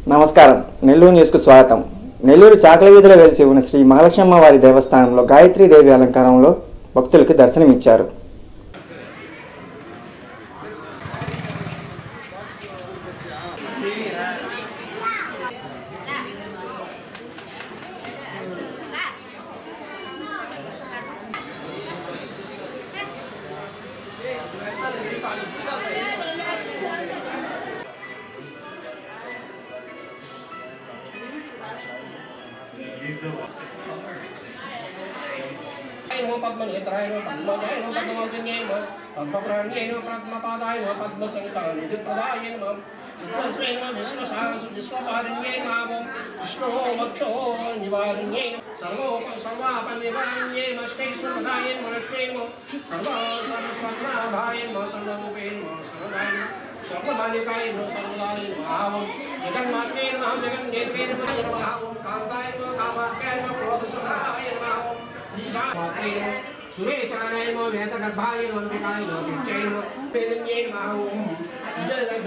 నమస్కారం నెల్లూరు న్యూస్కు స్వాగతం నెల్లూరు చాకల వీధిలో వెలిసి ఉన్న శ్రీ మహాలక్ష్మమ్మ వారి దేవస్థానంలో గాయత్రీదేవి అలంకారంలో భక్తులకు దర్శనమిచ్చారు నమో పద్మనేత్రాయ నమో పద్మజాయ నమో పద్మవాసిన్యాయ నమో పద్మప్రాణ్యాయ నమో పద్మపాదాయ నమో పద్మశంకరాయ నిధిప్రదాయ నమో విశ్వస్మై నమో విశ్వశాసు విశ్వపారిణ్యాయ నమో విష్ణో మక్షో నివారిణ్యాయ నమో సర్వోప సర్వాప నివారిణ్యాయ నమో అష్టైశ్వరదాయ నమో లక్ష్మీ నమో సర్వ సర్వస్వప్నాభాయ నమో సర్వరూపే నమో సర్వదాయ నమో స్వర్ణమాలికాయ నమో సర్వదాయ నమో జగన్మాత్రే నమో జగన్నేత్రే నమో ఓం కాంతాయ నమో కామాఖ్యాయ నమో క్రోధసురాయ నమో సురేశాయ నమో వేదగర్భాయ నమో వికాయ నమో విజయ నమో పేదన్యే నమో ఓం విజయ